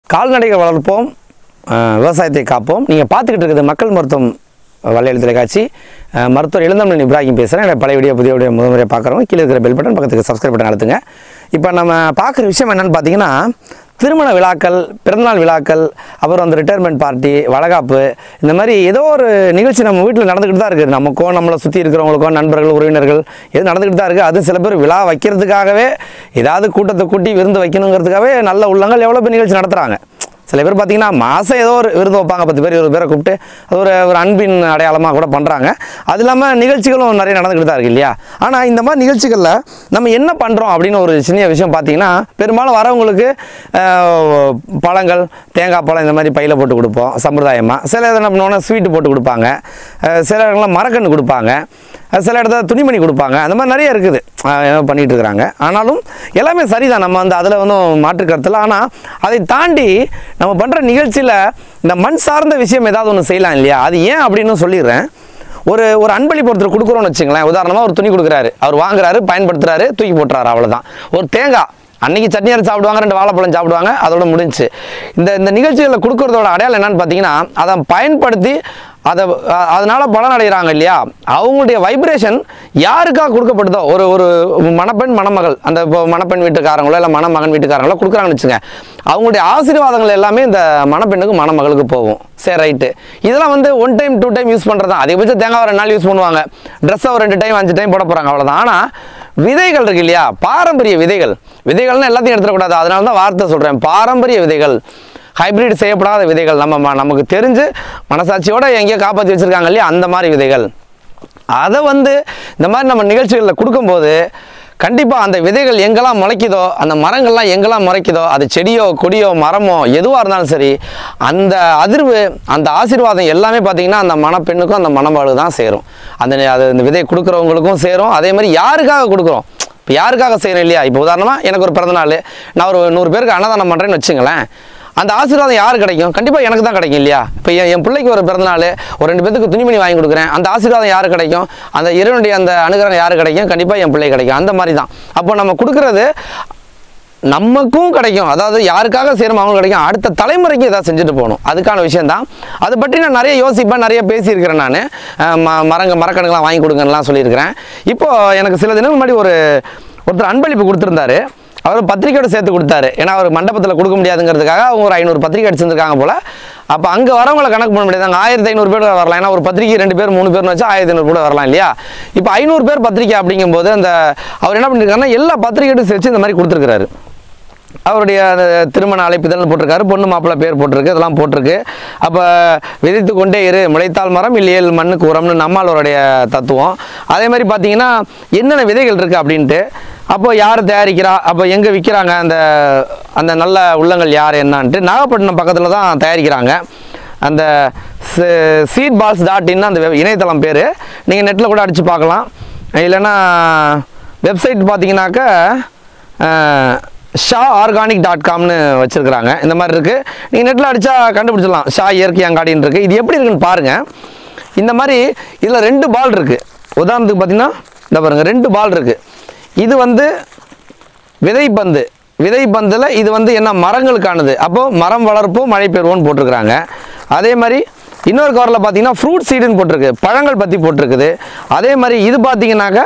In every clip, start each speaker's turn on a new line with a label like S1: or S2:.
S1: கால்நடைகள் வளர்ப்போம் அஹ், விவசாயத்தை காப்போம் நீங்கள் பார்த்துக்கிட்டு இருக்கிறது மக்கள் மருத்துவம் வலையொலி தொலைக்காட்சி அஹ், மருத்துவர் இளந்தமிழன் இப்ராஹிம் பேசுகிறேன் எனக்கு பழைய வீடியோ புதிய வீடியோ முதல் முறையாக பார்க்குறவங்க கீழே இருக்கிற பெல் பட்டன் பக்கத்துக்கு சப்ஸ்கிரைப் பட்டன் அழுத்துங்க இப்போ நம்ம பார்க்குற விஷயம் என்னென்னு பார்த்தீங்கன்னா திருமண விழாக்கள் பிறந்தநாள் விழாக்கள் அப்புறம் அந்த ரிட்டையர்மெண்ட் பார்ட்டி வளகாப்பு இந்த மாதிரி ஏதோ ஒரு நிகழ்ச்சி நம்ம வீட்டில் நடந்துக்கிட்டு தான் இருக்குது நமக்கோ நம்மளை சுற்றி இருக்கிறவங்களுக்கோ நண்பர்கள் உறவினர்கள் எது நடந்துக்கிட்டு தான் இருக்குது அது சில பேர் விழா வைக்கிறதுக்காகவே ஏதாவது கூட்டத்தை கூட்டி விருந்து வைக்கணுங்கிறதுக்காகவே நல்ல உள்ளங்கள் எவ்வளோ பேர் நிகழ்ச்சி நடத்துகிறாங்க சில பேர் பார்த்தீங்கன்னா மாதம் ஏதோ ஒரு விருது வைப்பாங்க பத்து பேர் இருபது பேரை கூப்பிட்டு அது ஒரு ஒரு அன்பின் அடையாளமாக கூட பண்ணுறாங்க அது இல்லாமல் நிகழ்ச்சிகளும் நிறைய நடந்துக்கிட்டு தான் இருக்கு இல்லையா ஆனால் இந்த மாதிரி நிகழ்ச்சிகளில் நம்ம என்ன பண்ணுறோம் அப்படின்னு ஒரு சின்ன விஷயம் பார்த்தீங்கன்னா பெரும்பாலும் வரவங்களுக்கு ஆஹ், பழங்கள் தேங்காய் பழம் இந்த மாதிரி பையில் போட்டு கொடுப்போம் சம்பிரதாயமாக சில இதை என்ன பண்ணுவோம்னா ஸ்வீட்டு போட்டு கொடுப்பாங்க ஆஹ், சில இடங்கள்ல மரக்கன்று கொடுப்பாங்க அது சில இடத்துல துணிமணி கொடுப்பாங்க அந்த மாதிரி நிறைய இருக்குது ஆஹ் ஏதோ பண்ணிட்டு இருக்கிறாங்க ஆனாலும் எல்லாமே சரிதான் நம்ம வந்து அதில் ஒன்றும் மாற்று கருத்தில் ஆனால் அதை தாண்டி நம்ம பண்ணுற நிகழ்ச்சியில் இந்த மண் சார்ந்த விஷயம் ஏதாவது ஒன்று செய்யலாம் இல்லையா அது ஏன் அப்படின்னு சொல்லிடுறேன் ஒரு ஒரு அன்பளிப்பு ஒருத்தர் கொடுக்குறோன்னு வச்சுங்களேன் உதாரணமாக ஒரு துணி கொடுக்குறாரு அவர் வாங்குறாரு பயன்படுத்துறாரு தூக்கி போட்டுறாரு அவ்வளோதான் ஒரு தேங்காய் அன்னைக்கு சட்னி அரைச்சு சாப்பிடுவாங்க ரெண்டு வாழைப்பழம் சாப்பிடுவாங்க அதோட முடிஞ்சுச்சு இந்த இந்த நிகழ்ச்சிகளில் கொடுக்கறதோட அடையாளம் என்னன்னு பார்த்தீங்கன்னா அதை பயன்படுத்தி அதை அ- அதனால பலன் அடைகிறாங்க இல்லையா அவங்களுடைய வைப்ரேஷன் யாருக்காக கொடுக்கப்படுதோ ஒரு ஒரு மணப்பெண் மணமகள் அந்த இப்போ மணப்பெண் வீட்டுக்காரங்களோ இல்லை மணமகன் வீட்டுக்காரங்களோ கொடுக்குறாங்கன்னு வச்சுங்க அவங்களுடைய ஆசீர்வாதங்கள் எல்லாமே இந்த மணப்பெண்ணுக்கு மணமகளுக்கு போகும் சரி ரைட்டு இதெல்லாம் வந்து one time two time use பண்ணுறது தான் அதிகபட்சம் தேங்காய் ஒரு ரெண்டு நாள் யூஸ் பண்ணுவாங்க ட்ரெஸ்ஸை ஒரு ரெண்டு டைம் அஞ்சு டைம் போட போகிறாங்க அவ்வளோதான் ஆனால் விதைகள் இருக்கு இல்லையா பாரம்பரிய விதைகள் விதைகள்னு எல்லாத்தையும் எடுத்துடக்கூடாது அதனால தான் வார்த்தை சொல்கிறேன் பாரம்பரிய விதைகள் ஹைபிரிட் செய்யப்படாத விதைகள் நம்ம ம- நமக்கு தெரிஞ்சு மனசாட்சியோட எங்கேயோ காப்பாற்றி வச்சுருக்காங்க இல்லையா அந்த மாதிரி விதைகள் அதை வந்து இந்த மாதிரி நம்ம நிகழ்ச்சிகளில் கொடுக்கும்போது கண்டிப்பாக அந்த விதைகள் எங்கெல்லாம் முளைக்குதோ அந்த மரங்கள்லாம் எங்கெல்லாம் முளைக்குதோ அது செடியோ கொடியோ மரமோ எதுவாக இருந்தாலும் சரி அந்த அதிர்வு அந்த ஆசீர்வாதம் எல்லாமே பார்த்தீங்கன்னா அந்த மணப்பெண்ணுக்கும் அந்த மணமகளுக்கு தான் சேரும் அந்த அது அந்த விதையை கொடுக்குறவங்களுக்கும் சேரும் அதே மாதிரி யாருக்காக கொடுக்குறோம் இப்போ யாருக்காக செய்கிறோம் இல்லையா இப்போ உதாரணமாக எனக்கு ஒரு பிறந்தநாள் நான் ஒரு நூறு பேருக்கு அன்னதானம் பண்ணுறேன்னு வச்சுங்களேன் அந்த ஆசீர்வாதம் யாரு கிடைக்கும் கண்டிப்பாக எனக்கு தான் கிடைக்கும் இல்லையா இப்போ என் என் பிள்ளைக்கு ஒரு பிறந்தநாள் ஒரு ரெண்டு பேத்துக்கு துணிமணி வாங்கி கொடுக்குறேன் அந்த ஆசீர்வாதம் யாரு கிடைக்கும் அந்த இறைவனுடைய அந்த அனுகிரகம் யாரு கிடைக்கும் கண்டிப்பாக என் பிள்ளை கிடைக்கும் அந்த மாதிரி தான் அப்போ நம்ம கொடுக்குறது நமக்கும் கிடைக்கும் அதாவது யாருக்காக செய்கிறோம் அவங்களுக்கு கிடைக்கும் அடுத்த தலைமுறைக்கு ஏதாவது செஞ்சுட்டு போகணும் அதுக்கான விஷயம்தான் அதை பற்றி நான் நிறைய யோசிப்பேன் நிறைய பேசியிருக்கிறேன் நான் ம மரங்க மரக்கணுங்களாம் வாங்கி கொடுங்கலாம் சொல்லியிருக்கிறேன் இப்போ எனக்கு சில தினங்கள் முன்னாடி ஒரு ஒருத்தர் அன்பளிப்பு கொடுத்துருந்தாரு அவர் பத்திரிக்கையோட சேர்த்து கொடுத்தாரு ஏன்னா அவர் மண்டபத்தில் கொடுக்க முடியாதுங்கிறதுக்காக அவங்க ஒரு ஐநூறு பத்திரிக்கை அடிச்சிருந்துருக்காங்க போல் அப்போ அங்கே வரவங்களை கணக்கு பண்ண முடியாது அங்கே ஆயிரத்தி ஐநூறு பேர் வரலாம் ஏன்னா ஒரு பத்திரிக்கை ரெண்டு பேர் மூணு பேர்னு வச்சா ஆயிரத்தி ஐநூறு கூட வரலாம் இல்லையா இப்போ ஐநூறு பேர் பத்திரிக்கை அப்படிங்கும்போது அந்த அவர் என்ன பண்ணியிருக்காருன்னா எல்லா பத்திரிக்கையும் சேர்த்து இந்த மாதிரி கொடுத்துருக்காரு அவருடைய அந்த திருமண அழைப்புதல் போட்டிருக்காரு பொண்ணு மாப்பிள்ளை பேர் போட்டிருக்கு இதெல்லாம் போட்டிருக்கு அப்போ விதைத்து கொண்டே இரு முளைத்தால் மரம் இல்லையேல் மண்ணுக்கு உரம்னு நம்மாளோருடைய தத்துவம் அதே மாதிரி பார்த்தீங்கன்னா என்னென்ன விதைகள் இருக்குது அப்படின்ட்டு அப்போ யார் தயாரிக்கிறா அப்போ எங்கே விற்கிறாங்க அந்த அந்த நல்ல உள்ளங்கள் யார் என்னான்ட்டு நாகப்பட்டினம் பக்கத்தில் தான் தயாரிக்கிறாங்க அந்த சீட் பால்ஸ் டாட் இன் அந்த வெப் இணையதளம் பேர் நீங்கள் நெட்டில் கூட அடித்து பார்க்கலாம் இல்லைன்னா வெப்சைட் பார்த்தீங்கன்னாக்கா அஹ், ஷா ஆர்கானிக் டாட் காம்னு வச்சுருக்குறாங்க இந்த மாதிரி இருக்குது நீங்கள் நெட்டில் அடித்தா கண்டுபிடிச்சிடலாம் ஷா இயற்கை அங்காடின்னு இருக்குது இது எப்படி இருக்குன்னு பாருங்கள் இந்த மாதிரி இதில் ரெண்டு பால் இருக்குது உதாரணத்துக்கு பார்த்தீங்கன்னா இந்த பாருங்கள் ரெண்டு பால் இருக்குது இது வந்து விதைப்பந்து விதைப்பந்தில் இது வந்து என்ன மரங்களுக்கானது அப்போது மரம் வளர்ப்போம் மழை பெறுவோம்னு போட்டிருக்கிறாங்க அதே மாதிரி இன்னொரு கவரில் பார்த்தீங்கன்னா ஃப்ரூட் சீடுன்னு போட்டிருக்கு பழங்கள் பற்றி போட்டிருக்குது அதே மாதிரி இது பார்த்தீங்கன்னாக்கா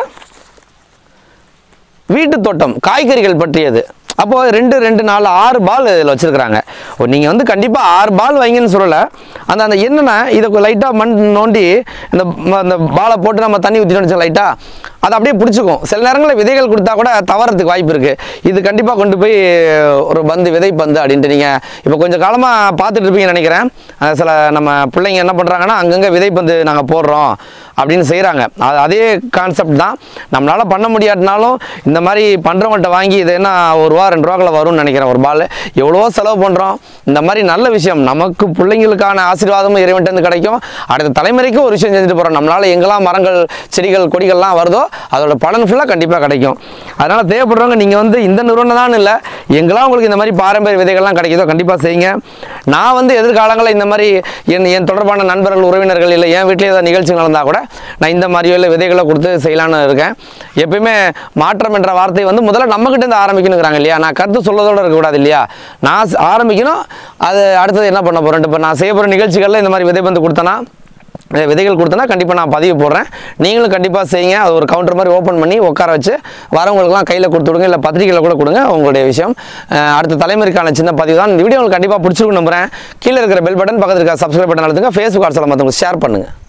S1: வீட்டு தோட்டம் காய்கறிகள் பற்றியது அப்போ ரெண்டு ரெண்டு நாலு ஆறு பால் இதில் வச்சுருக்குறாங்க நீங்கள் வந்து கண்டிப்பாக ஆறு பால் வைங்கன்னு சொல்லலை அந்த அந்த என்னென்னா இதை லைட்டாக மண் நோண்டி இந்த ம- அந்த பாலை போட்டு நம்ம தண்ணி ஊற்றிட்டு வச்சோம் லைட்டாக அது அப்படியே பிடிச்சிக்கும் சில நேரங்களில் விதைகள் கொடுத்தா கூட தவறதுக்கு வாய்ப்பு இருக்குது இது கண்டிப்பாக கொண்டு போய் ஒரு பந்து விதை பந்து அப்படின்ட்டு நீங்கள் இப்போ கொஞ்சம் காலமாக பார்த்துட்டு இருப்பீங்கன்னு நினைக்கிறேன் அஹ் சில நம்ம பிள்ளைங்க என்ன பண்ணுறாங்கன்னா அங்கங்கே விதை பந்து நாங்கள் போடுறோம் அப்படின்னு செய்கிறாங்க அது அதே கான்செப்ட் தான் நம்மளால் பண்ண முடியாட்டினாலும் இந்த மாதிரி பண்ணுறவங்கள்ட்ட வாங்கி இது என்ன ஒரு ரூபா ரெண்டு ரூபாக்குள்ள வரும்னு நினைக்கிறேன் ஒரு பால் எவ்வளவோ செலவு பண்ணுறோம் இந்த மாதிரி நல்ல விஷயம் நமக்கு பிள்ளைங்களுக்கான ஆசீர்வாதமும் இறைவன்ட்டு கிடைக்கும் அடுத்த தலைமுறைக்கு ஒரு விஷயம் செஞ்சுட்டு போகிறோம் நம்மளால் எங்கெல்லாம் மரங்கள் செடிகள் கொடிகள்லாம் வருதோ அதோட பலன் ஃபுல்லாக கண்டிப்பாக கிடைக்கும் அதனால் தேவைப்படுறவங்க நீங்கள் வந்து இந்த நிறுவனம் தான் இல்லை எங்கெல்லாம் உங்களுக்கு இந்த மாதிரி பாரம்பரிய விதைகள்லாம் கிடைக்குதோ கண்டிப்பாக செய்யுங்க நான் வந்து எதிர்காலங்களில் இந்த மாதிரி என் என் தொடர்பான நண்பர்கள் உறவினர்கள் இல்லை என் வீட்டில் ஏதாவது நிகழ்ச்சி நடந்தால் கூட நான் இந்த மாதிரியோ இல்லை விதைகளை கொடுத்து செய்யலான்னு இருக்கேன் எப்பயுமே மாற்றம் என்ற வார்த்தை வந்து முதல்ல நம்மக்கிட்ட இருந்து ஆரம்பிக்கணுங்கிறாங்க இல்லையா நான் கருத்து சொல்லதோடு இருக்கக்கூடாது இல்லையா நான் ஸ்- ஆரம்பிக்கணும் அது அடுத்தது என்ன பண்ண போகிறேன் இப்போ நான் செய்ய போகிற நிகழ்ச்சிகளில் இந்த மாதிரி விதை வந்து கொடுத்தேன்னா அஹ் விதைகள் கொடுத்தனா கண்டிப்பாக நான் பதிவு போடுறேன் நீங்களும் கண்டிப்பாக செய்யுங்க அது ஒரு கவுண்டர் மாதிரி ஓப்பன் பண்ணி உட்கார வச்சு வரவங்களுக்குலாம் கையில் கொடுத்து விடுங்க இல்லை பத்திரிக்கையில் கூட கொடுங்க உங்களுடைய விஷயம் அஹ் அடுத்த தலைமுறைக்கான சின்ன பதிவு தான் இந்த வீடியோ உங்களுக்கு கண்டிப்பாக பிடிச்சிருக்கும் நம்புறேன் கீழே இருக்கிற பெல் பட்டன் பக்கத்தில் இருக்கிற சப்ஸ்கிரைப் பட்டன் அழுத்துங்க ஃபேஸ்புக் வாட்ஸ்அப்பில் மற்றவங்களுக்கு ஷேர் பண்ணுங்கள்